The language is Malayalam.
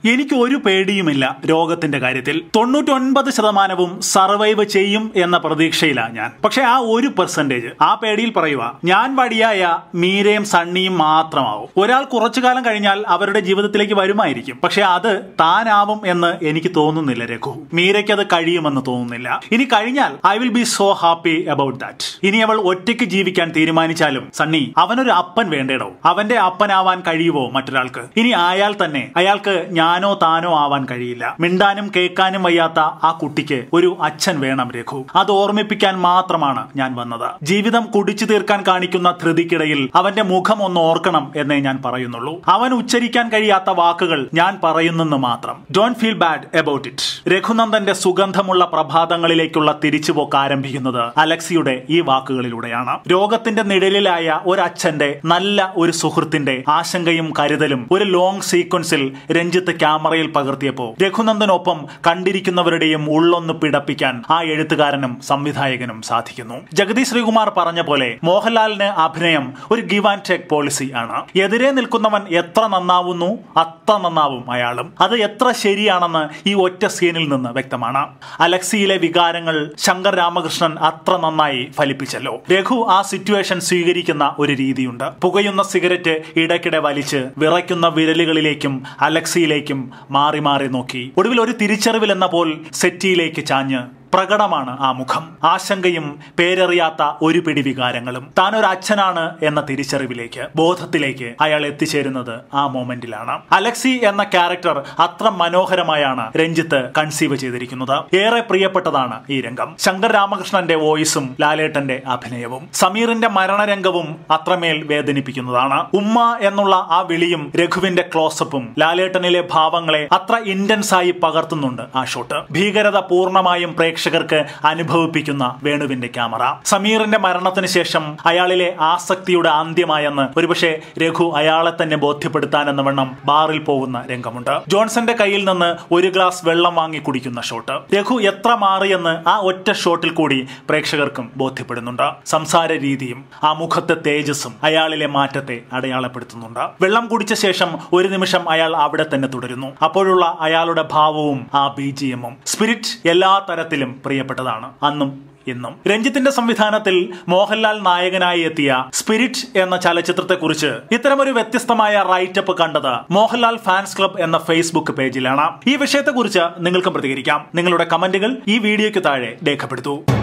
എനിക്ക് ഒരു പേടിയുമില്ല രോഗത്തിന്റെ കാര്യത്തിൽ തൊണ്ണൂറ്റൊൻപത് ശതമാനവും സർവൈവ് ചെയ്യും എന്ന പ്രതീക്ഷയിലാണ് ഞാൻ പക്ഷെ ആ ഒരു പെർസെന്റേജ് ആ പേടിയിൽ പറയുക ഞാൻ വടിയായ മീരയും സണ്ണിയും മാത്രമാവും ഒരാൾ കുറച്ചു കാലം കഴിഞ്ഞാൽ അവരുടെ ജീവിതത്തിലേക്ക് വരുമായിരിക്കും പക്ഷെ അത് താനാവും എന്ന് എനിക്ക് തോന്നുന്നില്ല രഘു മീരയ്ക്ക് അത് കഴിയുമെന്ന് തോന്നുന്നില്ല ഇനി കഴിഞ്ഞാൽ I will be so happy about that ഇനി അവൾ ഒറ്റയ്ക്ക് ജീവിക്കാൻ തീരുമാനിച്ചാലും സണ്ണി അവനൊരു അപ്പൻ വേണ്ടേടോ അവന്റെ അപ്പനാവാൻ കഴിയുമോ മറ്റൊരാൾക്ക് ഇനി ആയാൽ തന്നെ അയാൾക്ക് ഞാനോ താനോ ആവാൻ കഴിയില്ല മിണ്ടാനും കേൾക്കാനും വയ്യാത്ത ആ കുട്ടിക്ക് ഒരു അച്ഛൻ വേണം രഘു അത് ഓർമ്മിപ്പിക്കാൻ മാത്രമാണ് ഞാൻ വന്നത് ജീവിതം കുടിച്ചു തീർക്കാൻ കാണിക്കുന്ന ധൃതിക്കിടയിൽ അവന്റെ മുഖം ഒന്ന് ഓർക്കണം എന്നേ ഞാൻ പറയുന്നുള്ളൂ അവൻ ഉച്ചരിക്കാൻ കഴിയാത്ത വാക്കുകൾ ഞാൻ പറയുന്നെന്ന് മാത്രം don't feel bad about it രഘുനന്ദന്റെ സുഗന്ധമുള്ള പ്രഭാതങ്ങളിലേക്കുള്ള തിരിച്ചുപോക്ക് ആരംഭിക്കുന്നത് അലക്സിയുടെ ഈ വാക്കുകളിലൂടെയാണ് രോഗത്തിന്റെ നിഴലിലായ ഒരച്ഛന്റെ നല്ല ഒരു സുഹൃത്തിന്റെ ആശങ്കയും കരുതലും ഒരു ലോങ് സീക്വൻസിൽ രഞ്ജിത്ത് ക്യാമറയിൽ പകർത്തിയപ്പോ രഘുനന്ദനൊപ്പം കണ്ടിരിക്കുന്നവരുടെയും ഉള്ളൊന്ന് പിടപ്പിക്കാൻ ആ എഴുത്തുകാരനും സംവിധായകനും സാധിക്കുന്നു ജഗദീഷ് ശ്രീകുമാർ പറഞ്ഞ പോലെ മോഹൻലാലിന് അഭിനയം ഒരു ഗിവ് ആൻഡ് ടേക്ക് പോളിസി ആണ് എതിരെ നിൽക്കുന്നവൻ എത്ര നന്നാവുന്നു അത്ര നന്നാവും അയാളും അത് എത്ര ശരിയാണെന്ന് ഈ ഒറ്റ സീനിൽ നിന്ന് വ്യക്തമാണ് അലക്സിയിലെ വികാരങ്ങൾ ശങ്കർ രാമകൃഷ്ണൻ അത്ര നന്നായി ഫലിപ്പിച്ചല്ലോ രഘു ആ സിറ്റുവേഷൻ സ്വീകരിക്കുന്ന ഒരു രീതിയുണ്ട് പുകയുന്ന സിഗരറ്റ് ഇടയ്ക്കിടെ വലിച്ച് വിറയ്ക്കുന്ന വിരലുകളിലേക്കും അലക്സിയിലേക്കും മാറി മാറി നോക്കി ഒടുവിൽ ഒരു തിരിച്ചറിവിൽ എന്ന പോൽ സെറ്റിയിലേക്ക് ചാഞ്ഞ് പ്രകടമാണ് ആ മുഖം ആശങ്കയും പേരറിയാത്ത ഒരു പിടി വികാരങ്ങളും താൻ ഒരു അച്ഛനാണ് എന്ന തിരിച്ചറിവിലേക്ക് ബോധത്തിലേക്ക് അയാൾ എത്തിച്ചേരുന്നത് ആ മൊമെന്റിലാണ് അലക്സി എന്ന ക്യാരക്ടർ അത്ര മനോഹരമായാണ് രഞ്ജിത്ത് കൺസീവ് ചെയ്തിരിക്കുന്നത് ഏറെ പ്രിയപ്പെട്ടതാണ് ഈ രംഗം ശങ്കർ രാമകൃഷ്ണന്റെ വോയിസും ലാലേട്ടന്റെ അഭിനയവും സമീറിന്റെ മരണരംഗവും അത്രമേൽ വേദനിപ്പിക്കുന്നതാണ് ഉമ്മ എന്നുള്ള ആ വിളിയും രഘുവിന്റെ ക്ലോസപ്പും ലാലേട്ടനിലെ ഭാവങ്ങളെ അത്ര ഇന്റൻസ് ആയി പകർത്തുന്നുണ്ട് ആ ഷോട്ട് ഭീകരത പൂർണ്ണമായും പ്രേക്ഷകർക്ക് അനുഭവിപ്പിക്കുന്ന വേണുവിന്റെ ക്യാമറ സമീറിന്റെ മരണത്തിന് ശേഷം അയാളിലെ ആസക്തിയുടെ അന്ത്യമായെന്ന് ഒരുപക്ഷെ രഘു അയാളെ തന്നെ ബോധ്യപ്പെടുത്താൻ എന്ന വണ്ണം ബാറിൽ പോകുന്ന രംഗമുണ്ട് ജോൺസന്റെ കയ്യിൽ നിന്ന് ഒരു ഗ്ലാസ് വെള്ളം വാങ്ങി കുടിക്കുന്ന ഷോട്ട് രഘു എത്ര മാറിയെന്ന് ആ ഒറ്റ ഷോട്ടിൽ കൂടി പ്രേക്ഷകർക്കും ബോധ്യപ്പെടുന്നുണ്ട് സംസാര രീതിയും ആ മുഖത്തെ തേജസ്സും അയാളിലെ മാറ്റത്തെ അടയാളപ്പെടുത്തുന്നുണ്ട് വെള്ളം കുടിച്ച ശേഷം ഒരു നിമിഷം അയാൾ അവിടെ തന്നെ തുടരുന്നു അപ്പോഴുള്ള അയാളുടെ ഭാവവും ആ ബി ജി എമ്മും സ്പിരിറ്റ് എല്ലാ തരത്തിലും പ്രിയപ്പെട്ടതാണ് അന്നും ഇന്നും രഞ്ജിത്തിന്റെ സംവിധാനത്തിൽ മോഹൻലാൽ നായകനായി എത്തിയ സ്പിരിറ്റ് എന്ന ചലച്ചിത്രത്തെക്കുറിച്ച് ഇത്തരമൊരു വ്യത്യസ്തമായ റൈറ്റപ്പ് കണ്ടത് മോഹൻലാൽ ഫാൻസ് ക്ലബ് എന്ന ഫേസ്ബുക്ക് പേജിലാണ് ഈ വിഷയത്തെക്കുറിച്ച് നിങ്ങൾക്കും പ്രതികരിക്കാം നിങ്ങളുടെ കമന്റുകൾ ഈ വീഡിയോയ്ക്ക് താഴെ രേഖപ്പെടുത്തൂ